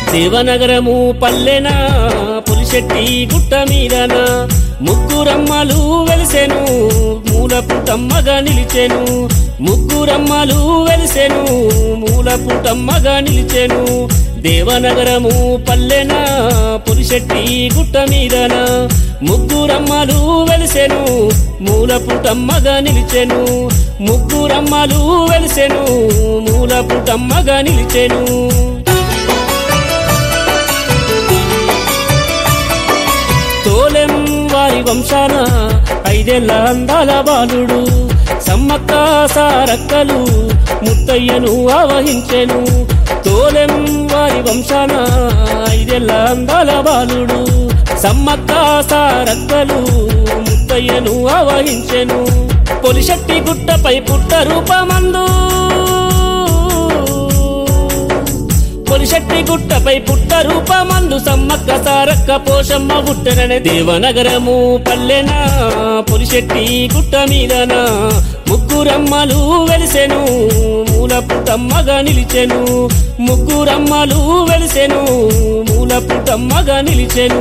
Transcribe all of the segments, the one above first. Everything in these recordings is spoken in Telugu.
దేవనగరము పల్లెన పులిశెట్టి గుట్ట మీదన ముగ్గురమ్మలు వెలిసెను మూలపుటమ్మగా నిలిచెను ముగ్గురమ్మలు వెలిసెను మూలపుటమ్మగా నిలిచెను దేవనగరము పల్లెన పులిశెట్టి గుట్ట మీదన ముగ్గురమ్మలు వెలిసెను మూలపుటమ్మగా నిలిచెను ముగ్గురమ్మలు వెలిసెను మూలపుటమ్మగా నిలిచెను తోలెం వారి వంశాన ఐదేళ్ల అందాల బాలుడు సమ్మక్క సారక్కలు ముత్తయ్యను ఆవహించెను తోలెం వారి వంశాన ఐదేళ్ల అందాల బాలుడు సమ్మక్క సారక్కలు ముత్తయ్యను ఆవహించెను పొలిశెట్టి గుట్టపై పుట్ట రూపమందు పొలిశెట్టి గుట్టపై పుట్ట రూపమందు సమ్మక్క సారక్క పోషమ్మ పుట్టననే దేవనగరము పల్లెన పొలిశెట్టి గుట్ట మీదన ముగ్గురమ్మలు వెలిసెను మూల పుట్టమ్మగా నిలిచెను ముగ్గురమ్మలు వెలిసెను మూల పుట్టమ్మగా నిలిచెను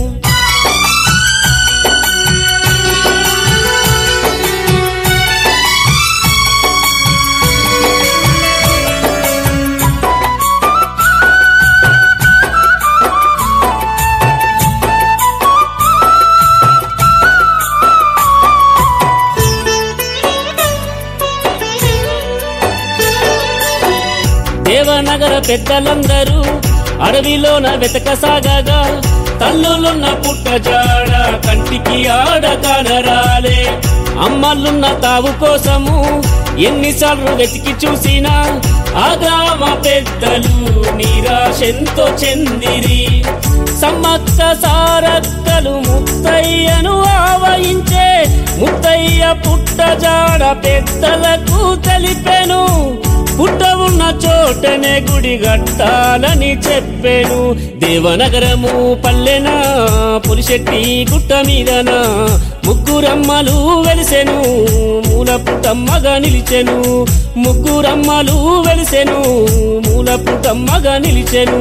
దేవనగర పెద్దలందరూ అడవిలోన వెతకసాగగా తల్లులున్న పుట్ట జాడ కంటికి ఆడ కనరాలే అమ్మలున్న తావు కోసము ఎన్నిసార్లు వెతికి చూసినా ఆ గ్రామ పెద్దలు నిరాశెంతో చెందిరి సమ్మక్క సారక్కలు ముత్తయ్యను ఆవహించే ముత్తయ్య పుట్ట జాడ పెద్దలకు తెలిపెను పుట్ట ఉన్న చోటనే గుడి గట్టాలని చెప్పాను దేవనగరము పల్లెన పులిశెట్టి గుట్ట మీదన ముగ్గురమ్మలు వెలిసెను మూల పుట్టమ్మగా నిలిచెను ముగ్గురమ్మలు వెలిసెను మూల పుట్టమ్మగా నిలిచెను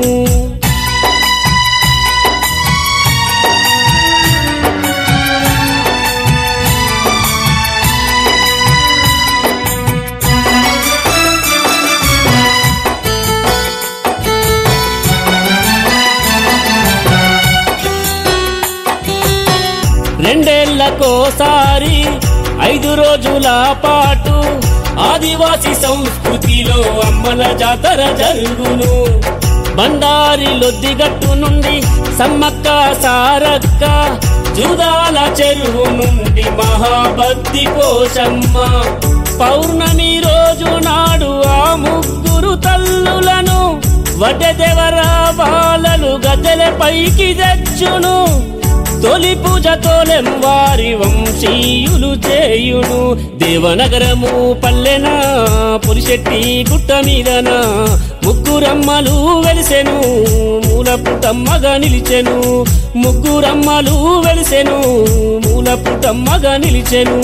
రెండేళ్లకోసారి ఐదు రోజుల పాటు ఆదివాసి సంస్కృతిలో అమ్మల జాతర జరుగును బండారి లొద్దిగట్టు నుండి సమ్మక్క సారక్క జూదాల చెరువు నుండి మహాభక్తి పోషమ్మ పౌర్ణమి రోజు నాడు ఆ ముగ్గురు తల్లులను వడ్డెదెవరా బాలలు గద్దెల పైకి తెచ్చును తొలి పూజ తోలెం వారి వంశీయులు చేయును దేవనగరము పల్లెన పులిశెట్టి గుట్ట మీదన ముగ్గురమ్మలు వెలిసెను మూల పుట్టమ్మగా నిలిచెను ముగ్గురమ్మలు వెలిసెను మూల పుట్టమ్మగా నిలిచెను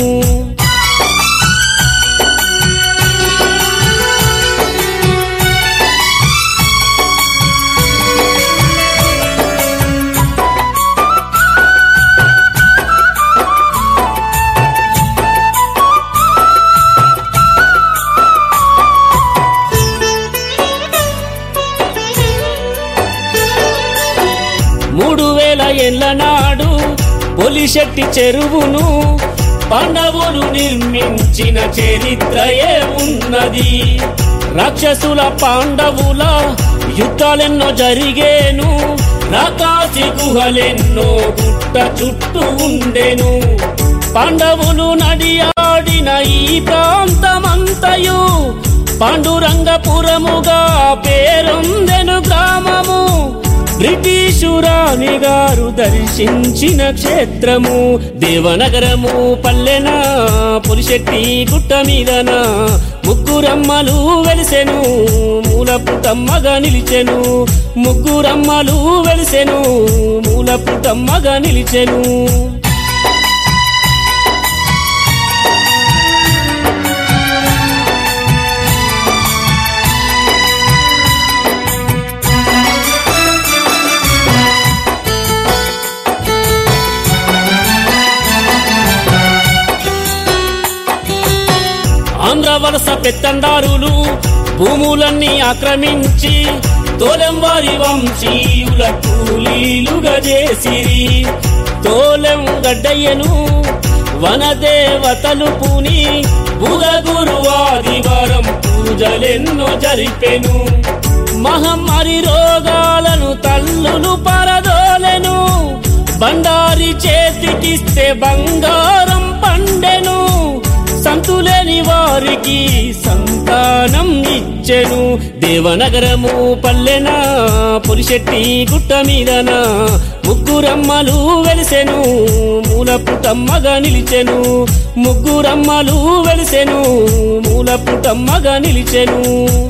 మూడు వేల ఏళ్ల నాడు పొలిశెట్టి చెరువును పాండవులు నిర్మించిన చరిత్రయే ఉన్నది రాక్షసుల పాండవుల యుద్ధాలెన్నో జరిగేను రాకాసి గుహలెన్నో గుట్ట చుట్టూ ఉండెను పాండవులు నడియాడిన ఈ ప్రాంతమంతయు పాండురంగపురముగా పేరొందెను గ్రామము బ్రిటిషు రాణి గారు దర్శించిన క్షేత్రము దేవనగరము పల్లెన పులిశెట్టి గుట్ట మీదన ముగ్గురమ్మలు వెలిసెను మూల పుట్టమ్మగా నిలిచెను ముగ్గురమ్మలు వెలిసెను మూల పుట్టమ్మగా నిలిచెను వలస పెత్తందారులు భూములన్నీ ఆక్రమించి తోలెం వారి వంశీయుల కూలీలుగా చేసిరి తోలెం గడ్డయ్యను వనదేవతలు పూని బుధ గురువాదివారం పూజలెన్నో జరిపెను మహమ్మారి రోగాలను తల్లులు పరదోలెను బండారి చేతికిస్తే బంగారం పండెను సంతులేని వారికి సంతానం ఇచ్చెను దేవనగరము పల్లెన పులిశెట్టి గుట్ట మీదన ముగ్గురమ్మలు వెలిసెను మూలపుటమ్మగా నిలిచెను ముగ్గురమ్మలు వెలిసెను మూలపుటమ్మగా నిలిచెను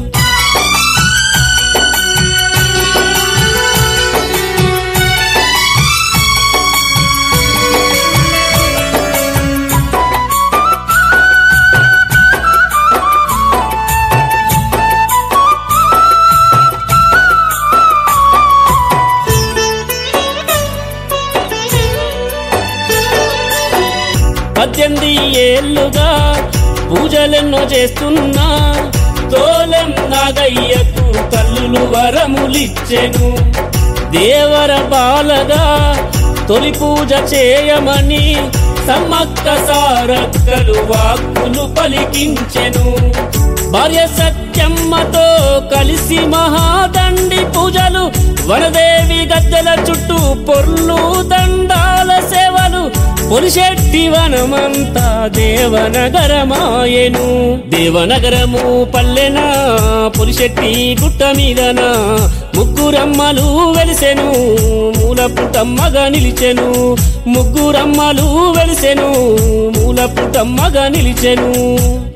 పద్దెనిమిది ఏళ్ళుగా పూజలెన్నో చేస్తున్నా తోలెం నాగయ్యకు తల్లులు వరములిచ్చెను దేవర బాలగా తొలి పూజ చేయమని సమ్మక్క సారక్కలు వాక్కులు పలికించెను భార్య సత్యమ్మతో కలిసి మహాదండి పూజలు వనదేవి గద్దెల చుట్టూ పొర్లు దండాల సేవలు పొలిశెట్టి వనమంతా దేవనగరమాయెను దేవనగరము పల్లెన పొలిశెట్టి గుట్ట మీదన ముగ్గురమ్మలు వెలిసెను మూలపుటమ్మగా నిలిచెను ముగ్గురమ్మలు వెలిసెను మూలపుటమ్మగా నిలిచెను